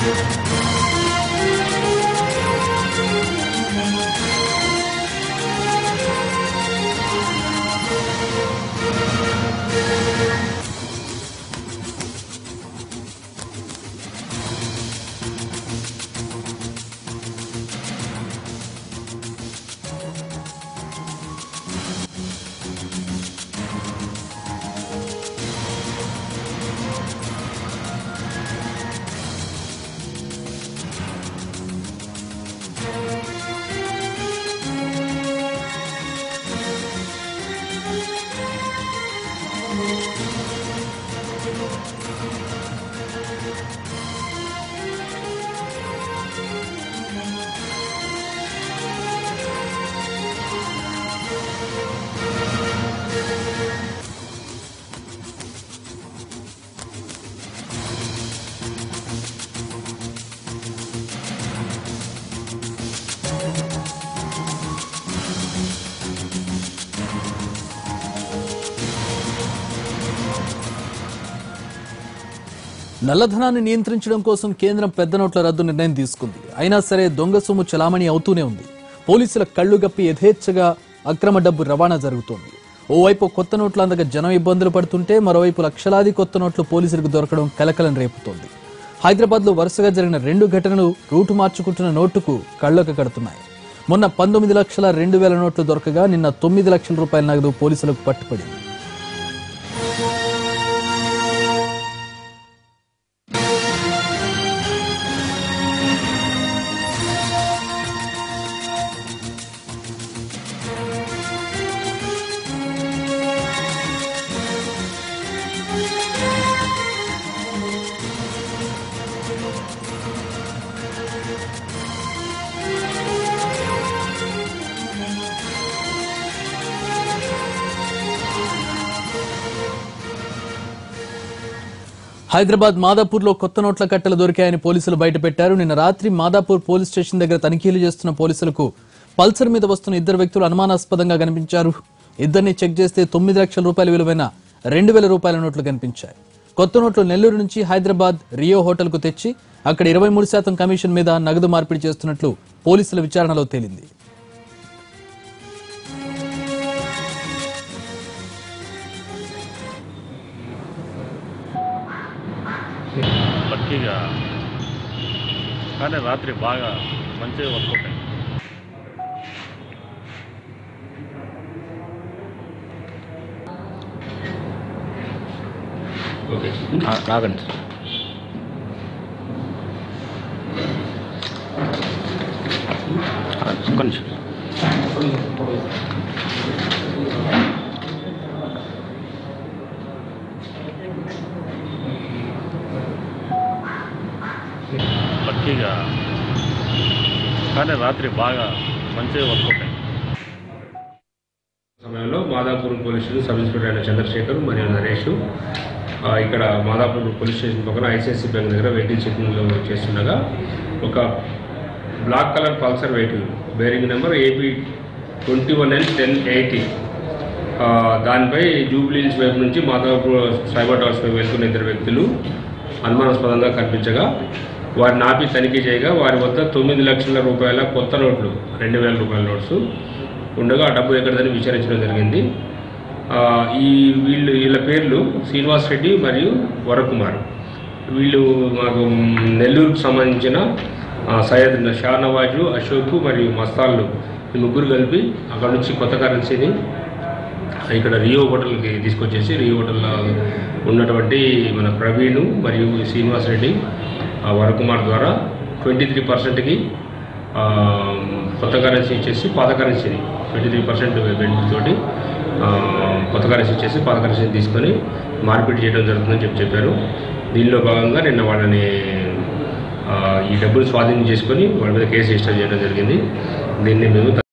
నల్లధనాన్ని నియంత్రించడం కోసం కేంద్రం పెద్ద నోట్ల రద్దు నిర్ణయం తీసుకుంది అయినా సరే దొంగ సొమ్ము చలామణి అవుతూనే ఉంది పోలీసుల కళ్లు గప్పి యథేచ్ఛగా అక్రమ డబ్బు రవాణా జరుగుతోంది ఓవైపు కొత్త నోట్లు అందక జనం ఇబ్బందులు పడుతుంటే మరోవైపు లక్షలాది కొత్త నోట్లు పోలీసులకు దొరకడం కలకలం రేపుతోంది హైదరాబాద్ లో వరుసగా జరిగిన రెండు ఘటనలు రూటు మార్చుకుంటున్న నోటుకు కళ్ళకు కడుతున్నాయి మొన్న పంతొమ్మిది లక్షల రెండు వేల నోట్లు దొరకగా నిన్న తొమ్మిది లక్షల రూపాయల నగదు పోలీసులకు పట్టుపడింది హైదరాబాద్ మాదాపూర్ లో కొత్త నోట్ల కట్టలు దొరికాయని పోలీసులు బయటపెట్టారు నిన్న రాత్రి మాదాపూర్ పోలీస్ స్టేషన్ దగ్గర తనిఖీలు చేస్తున్న పోలీసులకు పల్సర్ మీద వస్తున్న ఇద్దరు వ్యక్తులు అనుమానాస్పదంగా కనిపించారు ఇద్దరిని చెక్ చేస్తే తొమ్మిది లక్షల రూపాయల విలువైన రెండు వేల రూపాయల నోట్లు కనిపించాయి కొత్త నోట్లు నెల్లూరు నుంచి హైదరాబాద్ రియో హోటల్ కు తెచ్చి అక్కడ ఇరవై మూడు శాతం కమిషన్ మీద నగదు మార్పిడి చేస్తున్నట్లు పోలీసుల విచారణలో తేలింది లక్కీగా కానీ రాత్రి బాగా మంచిగా వర్కౌట్ అయింది ఆగండి ఒక్క నిమిషం లక్కీగా కానీ రాత్రి బాగా మంచిగా వర్కౌట్ అయింది సమయంలో Madhapur police station sub inspector అయిన చంద్రశేఖర్ మరియు నరేష్ ఆ, ఇక్కడ మాదాపూర్ పోలీస్ స్టేషన్ పక్కన ఐసిఐసి బ్యాంక్ దగ్గర వెహికల్ చెకింగ్లో చేస్తుండగా ఒక black colour Pulsar vehicle bearing number AP twenty one L ten eighty దానిపై జూబ్లీహిల్స్ వైపు నుంచి మాదాపూర్ సైబర్ టవర్స్ వైపు వెళ్తున్న ఇద్దరు వ్యక్తులు అనుమానాస్పదంగా కనిపించగా వారిని ఆపి తనిఖీ చేయగా వారి వద్ద తొమ్మిది లక్షల రూపాయల కొత్త నోట్లు రెండు వేల రూపాయల నోట్స్ ఉండగా ఆ డబ్బు ఎక్కడిదని విచారించడం జరిగింది ఆ, ఈ వీళ్ళు వీళ్ళ పేర్లు శ్రీనివాస్ రెడ్డి మరియు వరకుమార్ వీళ్ళు మాకు నెల్లూరుకు సంబంధించిన ఆ, సయ్యద్ షానవాజు అశోక్ మరియు మస్తాన్లు ఈ ముగ్గురు కలిపి అక్కడ నుంచి కొత్త కరెన్సీని ఇక్కడ రియో హోటల్కి తీసుకొచ్చేసి రియో హోటల్లో ఉన్నటువంటి మన ప్రవీణ్ మరియు శ్రీనివాస్ రెడ్డి ఆ వరకుమార్ ద్వారా ట్వంటీ త్రీ పర్సెంట్కి కొత్త కరెన్సీ ఇచ్చేసి పాత కరెన్సీని ట్వంటీ త్రీ పర్సెంట్ బెనిఫిట్ తోటి ఆ, కొత్త కరెన్సీ ఇచ్చేసి పాత కరెన్సీని తీసుకొని మార్పిడి చేయడం జరుగుతుందని చెప్పి చెప్పారు దీనిలో భాగంగా నిన్న వాళ్ళని ఆ, ఈ డబ్బులు స్వాధీనం చేసుకొని వాళ్ళ మీద కేసు రిజిస్టర్ చేయడం జరిగింది దీన్ని మేము